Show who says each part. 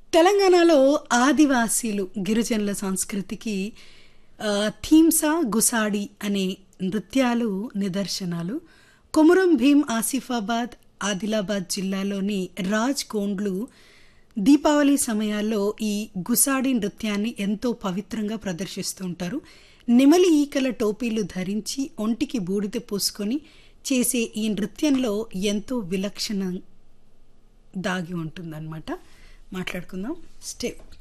Speaker 1: తెలంగాణలో ఆదివాసీలు గిరిజనుల సంస్కృతికి ఆ, థీమ్సా గుసాడి అనే నృత్యాలు నిదర్శనాలు కొమురం భీం ఆసిఫాబాద్ ఆదిలాబాద్ జిల్లాలోని రాజ్ కోండ్లు దీపావళి సమయాల్లో ఈ గుసాడి నృత్యాన్ని ఎంతో పవిత్రంగా ప్రదర్శిస్తూ ఉంటారు నెమలి ఈకల టోపీలు ధరించి ఒంటికి బూడిద పూసుకొని చేసే ఈ నృత్యంలో ఎంతో విలక్షణ దాగి ఉంటుందన్నమాట మాట్లాడుకుందాం స్టెప్